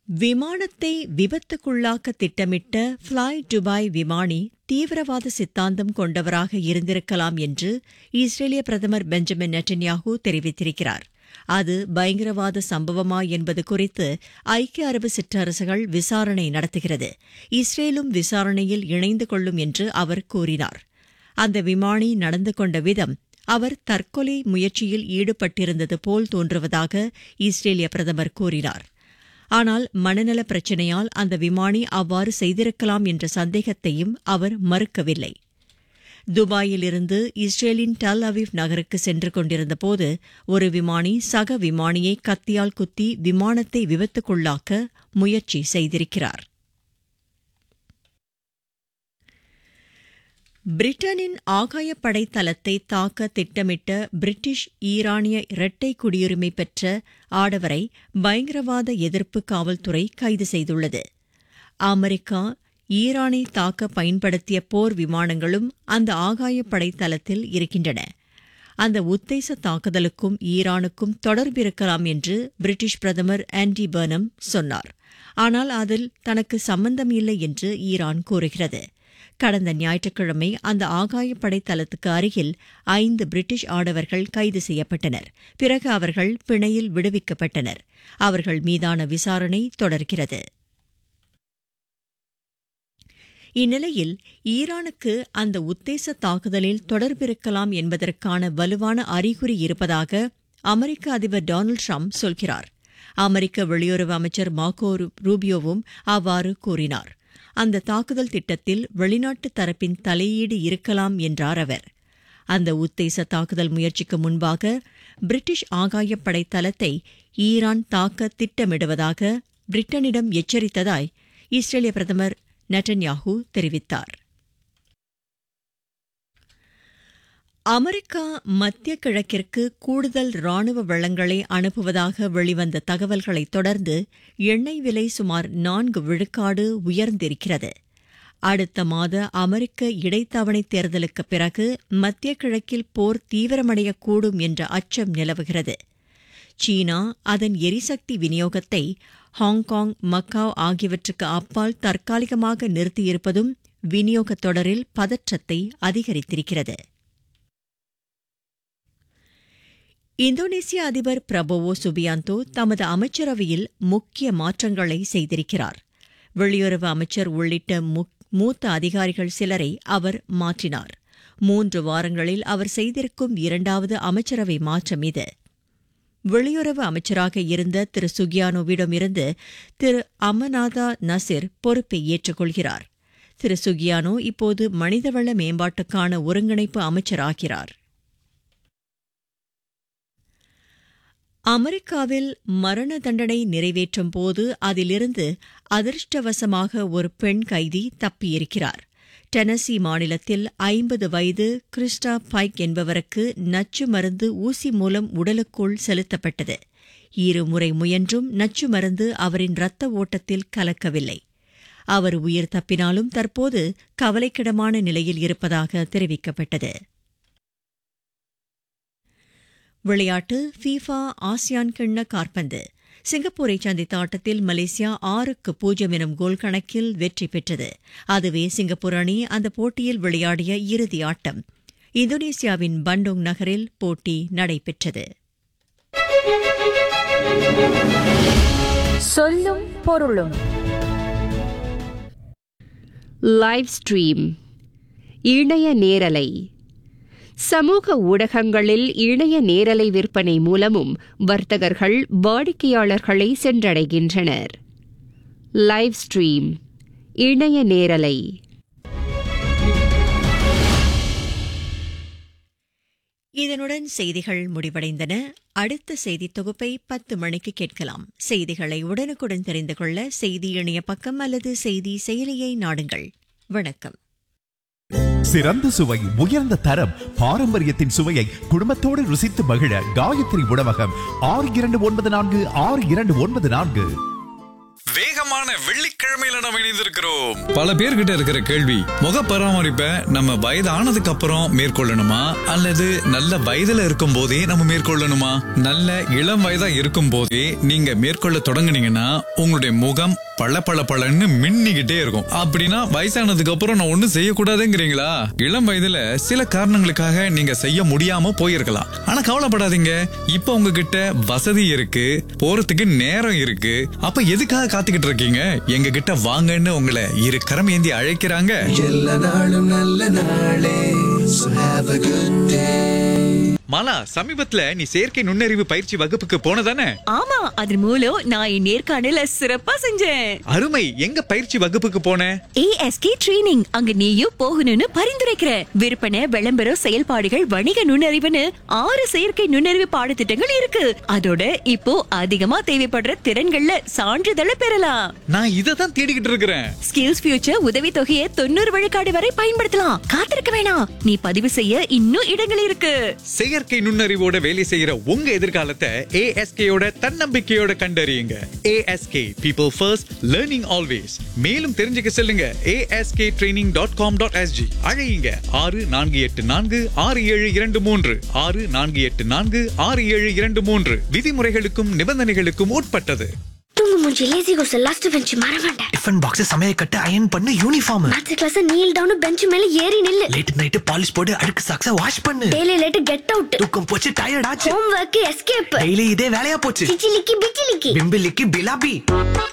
விமானத்தை விபத்துக்குள்ளாக்க திட்டமிட்ட fly Dubai விமானி தீவிரவாத சித்தாந்தம் கொண்டவராக இருந்திருக்கலாம் என்று இஸ்ரேலிய பிரதமர் பெஞ்சமின் நெட்டன்யாஹூ தெரிவித்திருக்கிறார் அது பயங்கரவாத சம்பவமா என்பது குறித்து ஐக்கிய அரபு சிற்றரசுகள் விசாரணை நடத்துகிறது இஸ்ரேலும் விசாரணையில் இணைந்து கொள்ளும் என்று அவர் கூறினார் அந்த விமானி நடந்து கொண்ட விதம் அவர் தற்கொலை முயற்சியில் ஈடுபட்டிருந்தது போல் தோன்றுவதாக இஸ்ரேலிய பிரதமர் கூறினார் ஆனால் மனநல பிரச்சினையால் அந்த விமானி அவ்வாறு செய்திருக்கலாம் என்ற சந்தேகத்தையும் அவர் மறுக்கவில்லை துபாயிலிருந்து இஸ்ரேலின் டல் அவிவ் நகருக்கு சென்று கொண்டிருந்தபோது ஒரு விமானி சக விமானியை கத்தியால் குத்தி விமானத்தை விபத்துக்குள்ளாக்க முயற்சி செய்திருக்கிறார் பிரிட்டனின் ஆகாயப்படை தளத்தை தாக்க திட்டமிட்ட பிரிட்டிஷ் ஈரானிய இரட்டை குடியுரிமை பெற்ற ஆடவரை பயங்கரவாத எதிர்ப்பு காவல்துறை கைது செய்துள்ளது அமெரிக்கா ஈரானை தாக்க பயன்படுத்திய போர் விமானங்களும் அந்த ஆகாயப்படை தளத்தில் இருக்கின்றன அந்த உத்தேச தாக்குதலுக்கும் ஈரானுக்கும் தொடர்பிருக்கலாம் என்று பிரிட்டிஷ் பிரதமர் ஆண்டி பர்னம் சொன்னார் ஆனால் அதில் தனக்கு சம்பந்தம் இல்லை என்று ஈரான் கூறுகிறது கடந்த ஞாயிற்றுக்கிழமை அந்த ஆகாயப்படை தளத்துக்கு அருகில் ஐந்து பிரிட்டிஷ் ஆடவர்கள் கைது செய்யப்பட்டனர் பிறகு அவர்கள் பிணையில் விடுவிக்கப்பட்டனர் அவர்கள் மீதான விசாரணை தொடர்கிறது இந்நிலையில் ஈரானுக்கு அந்த உத்தேச தாக்குதலில் தொடர்பிருக்கலாம் என்பதற்கான வலுவான அறிகுறி இருப்பதாக அமெரிக்க அதிபர் டொனால்டு ட்ரம்ப் சொல்கிறார் அமெரிக்க வெளியுறவு அமைச்சர் மார்கோ ரூபியோவும் அவ்வாறு கூறினார் அந்த தாக்குதல் திட்டத்தில் வெளிநாட்டு தரப்பின் தலையீடு இருக்கலாம் என்றார் அவர் அந்த உத்தேச தாக்குதல் முயற்சிக்கு முன்பாக பிரிட்டிஷ் ஆகாயப்படை தளத்தை ஈரான் தாக்க திட்டமிடுவதாக பிரிட்டனிடம் எச்சரித்ததாய் இஸ்ரேலிய பிரதமர் நெட்டன்யாஹூ தெரிவித்தார் அமெரிக்கா மத்திய கிழக்கிற்கு கூடுதல் ராணுவ வளங்களை அனுப்புவதாக வெளிவந்த தகவல்களைத் தொடர்ந்து எண்ணெய் விலை சுமார் நான்கு விழுக்காடு உயர்ந்திருக்கிறது அடுத்த மாத அமெரிக்க இடைத்தவணை தேர்தலுக்குப் பிறகு மத்திய கிழக்கில் போர் தீவிரமடையக்கூடும் என்ற அச்சம் நிலவுகிறது சீனா அதன் எரிசக்தி விநியோகத்தை ஹாங்காங் மக்காவ் ஆகியவற்றுக்கு அப்பால் தற்காலிகமாக நிறுத்தியிருப்பதும் விநியோகத் தொடரில் பதற்றத்தை அதிகரித்திருக்கிறது இந்தோனேசிய அதிபர் பிரபோவோ சுபியாந்தோ தமது அமைச்சரவையில் முக்கிய மாற்றங்களை செய்திருக்கிறார் வெளியுறவு அமைச்சர் உள்ளிட்ட மூத்த அதிகாரிகள் சிலரை அவர் மாற்றினார் மூன்று வாரங்களில் அவர் செய்திருக்கும் இரண்டாவது அமைச்சரவை மாற்றம் இது வெளியுறவு அமைச்சராக இருந்த திரு சுகியானோவிடமிருந்து திரு அமநாதா நசிர் பொறுப்பை ஏற்றுக்கொள்கிறார் திரு சுகியானோ இப்போது மனிதவள மேம்பாட்டுக்கான ஒருங்கிணைப்பு அமைச்சராகிறார் அமெரிக்காவில் மரண தண்டனை நிறைவேற்றும் போது அதிலிருந்து அதிர்ஷ்டவசமாக ஒரு பெண் கைதி தப்பியிருக்கிறார் டெனசி மாநிலத்தில் ஐம்பது வயது கிறிஸ்டா பைக் என்பவருக்கு நச்சு மருந்து ஊசி மூலம் உடலுக்குள் செலுத்தப்பட்டது இருமுறை முயன்றும் நச்சு மருந்து அவரின் இரத்த ஓட்டத்தில் கலக்கவில்லை அவர் உயிர் தப்பினாலும் தற்போது கவலைக்கிடமான நிலையில் இருப்பதாக தெரிவிக்கப்பட்டது விளையாட்டு ஃபீஃபா ஆசியான் கிண்ண காற்பந்து சிங்கப்பூரை சந்தித்த ஆட்டத்தில் மலேசியா ஆறுக்கு பூஜ்ஜியம் எனும் கோல் கணக்கில் வெற்றி பெற்றது அதுவே சிங்கப்பூர் அணி அந்த போட்டியில் விளையாடிய இறுதி ஆட்டம் இந்தோனேசியாவின் பண்டோங் நகரில் போட்டி நடைபெற்றது சொல்லும் பொருளும் லைவ் ஸ்ட்ரீம் இணைய நேரலை சமூக ஊடகங்களில் இணைய நேரலை விற்பனை மூலமும் வர்த்தகர்கள் வாடிக்கையாளர்களை சென்றடைகின்றனர் லைவ் ஸ்ட்ரீம் இணைய நேரலை இதனுடன் செய்திகள் முடிவடைந்தன அடுத்த செய்தி தொகுப்பை பத்து மணிக்கு கேட்கலாம் செய்திகளை உடனுக்குடன் தெரிந்து கொள்ள செய்தி இணைய பக்கம் அல்லது செய்தி செயலியை நாடுங்கள் வணக்கம் சிறந்த சுவை உயர்ந்த தரம் பாரம்பரியத்தின் சுவையை குடும்பத்தோடு ருசித்து மகிழ காயத்ரி உணவகம் ஆறு இரண்டு ஒன்பது நான்கு ஆறு இரண்டு ஒன்பது நான்கு வேகமான வெள்ளிக்கிழமையில நாம் இணைந்திருக்கிறோம் பல பேர்கிட்ட இருக்கிற கேள்வி முக பராமரிப்பை நம்ம வயது ஆனதுக்கு அப்புறம் மேற்கொள்ளணுமா அல்லது நல்ல வயதுல இருக்கும் போதே நம்ம மேற்கொள்ளணுமா நல்ல இளம் வயதா இருக்கும் போதே நீங்க மேற்கொள்ள தொடங்குனீங்கன்னா உங்களுடைய முகம் பள பள பளன்னு மின்னிக்கிட்டே இருக்கும் அப்படின்னா வயசானதுக்கு அப்புறம் நான் ஒண்ணும் செய்யக்கூடாதுங்கிறீங்களா இளம் வயதுல சில காரணங்களுக்காக நீங்க செய்ய முடியாம போயிருக்கலாம் ஆனா கவலைப்படாதீங்க இப்ப உங்ககிட்ட வசதி இருக்கு போறதுக்கு நேரம் இருக்கு அப்ப எதுக்காக காத்துக்கிட்டு இருக்கீங்க எங்க கிட்ட வாங்கன்னு உங்களை இரு கரம் ஏந்தி அழைக்கிறாங்க மாலா சமீபத்துல நீ செயற்கை நுண்ணறிவு பயிற்சி வகுப்புக்கு போனதானே ஆமா அது மூலம் நான் என் நேர்காணல சிறப்பா செஞ்சேன் அருமை எங்க பயிற்சி வகுப்புக்கு போன ஏஎஸ்கே ட்ரெய்னிங் அங்க நீயும் போகணும்னு பரிந்துரைக்கிற விற்பனை விளம்பரம் செயல்பாடுகள் வணிக நுண்ணறிவுன்னு ஆறு செயற்கை நுண்ணறிவு பாடத்திட்டங்கள் இருக்கு அதோட இப்போ அதிகமா தேவைப்படுற திறன்கள்ல சான்றிதழை பெறலாம் நான் இதை தான் தேடிக்கிட்டு இருக்கிறேன் ஸ்கில்ஸ் ஃபியூச்சர் உதவி தொகையை தொண்ணூறு விழுக்காடு வரை பயன்படுத்தலாம் காத்திருக்க வேணாம் நீ பதிவு செய்ய இன்னும் இடங்கள் இருக்கு செயற்கை நுண்ணறிவோட வேலை செய்யற உங்க எதிர்காலத்தை ஏஎஸ்கேயோட தன்னம்பிக்கையோட கண்டறியுங்க ASK people first learning always மேலும் தெரிஞ்சுக்க செல்லுங்க ASK training dot com dot SG அழையுங்க ஆறு நான்கு எட்டு நான்கு ஆறு ஏழு இரண்டு மூன்று ஆறு நான்கு எட்டு நான்கு ஆறு ஏழு இரண்டு மூன்று விதிமுறைகளுக்கும் நிபந்தனைகளுக்கும் உட்பட்டது தூங்கு மூஞ்சி லேசி கோஸ் லாஸ்ட் பெஞ்ச் மறவாண்ட டிஃபன் பாக்ஸ் சமையல் கட்டு அயன் பண்ணு uniform maths class kneel down bench மேல ஏறி நில்லு லேட் நைட் பாலிஷ் போட்டு அழுக்கு சாக்ஸ வாஷ் பண்ணு டெய்லி லேட் கெட் அவுட் தூக்கம் போச்சு டயர்ட் ஆச்சு ஹோம் ஒர்க் எஸ்கேப் டெய்லி இதே வேலையா போச்சு சிச்சிலிக்கி பிச்சிலிக்கி பிம்பிலிக்கு பிலாபி